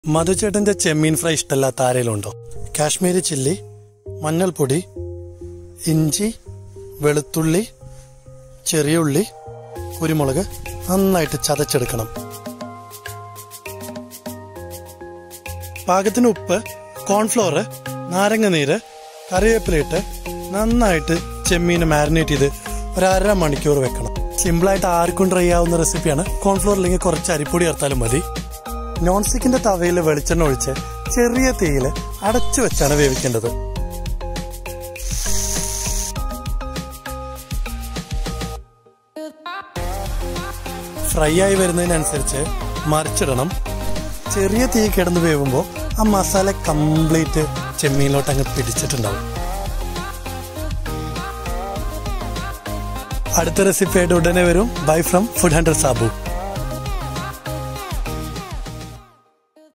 മധുചേട്ടന്റെ ചെമ്മീൻ ഫ്രൈ ഇഷ്ടമല്ലാത്ത ആരെങ്കിലും ഉണ്ടോ കാശ്മീരി ചില്ലി മഞ്ഞൾപ്പൊടി ഇഞ്ചി വെളുത്തുള്ളി ചെറിയ ഉള്ളി കുരുമുളക് നന്നായിട്ട് ചതച്ചെടുക്കണം പാകത്തിന് ഉപ്പ് കോൺഫ്ലോർ നാരങ്ങ നീര് കറിവേപ്പിലയിട്ട് നന്നായിട്ട് ചെമ്മീൻ മാരിനേറ്റ് ചെയ്ത് ഒരു അര മണിക്കൂർ വെക്കണം സിമ്പിളായിട്ട് ആർക്കും ട്രൈ ആവുന്ന റെസിപ്പിയാണ് കോൺഫ്ലോർ ഇല്ലെങ്കിൽ കുറച്ച് അരിപ്പൊടി ചേർത്താലും മതി നോൺ സ്റ്റിക്കിന്റെ തവയിൽ വെളിച്ചെണ്ണ ഒഴിച്ച് ചെറിയ തീയിൽ അടച്ചു വെച്ചാണ് വേവിക്കേണ്ടത് ഫ്രൈ ആയി വരുന്നതിനനുസരിച്ച് മറിച്ചിടണം ചെറിയ തീ കിടന്ന് വേവുമ്പോൾ ആ മസാല കംപ്ലീറ്റ് ചെമ്മീനിലോട്ട് അങ്ങ് പിടിച്ചിട്ടുണ്ടാവും അടുത്ത റെസിപ്പിയായിട്ട് ഉടനെ വരും bye from food hunter Sabu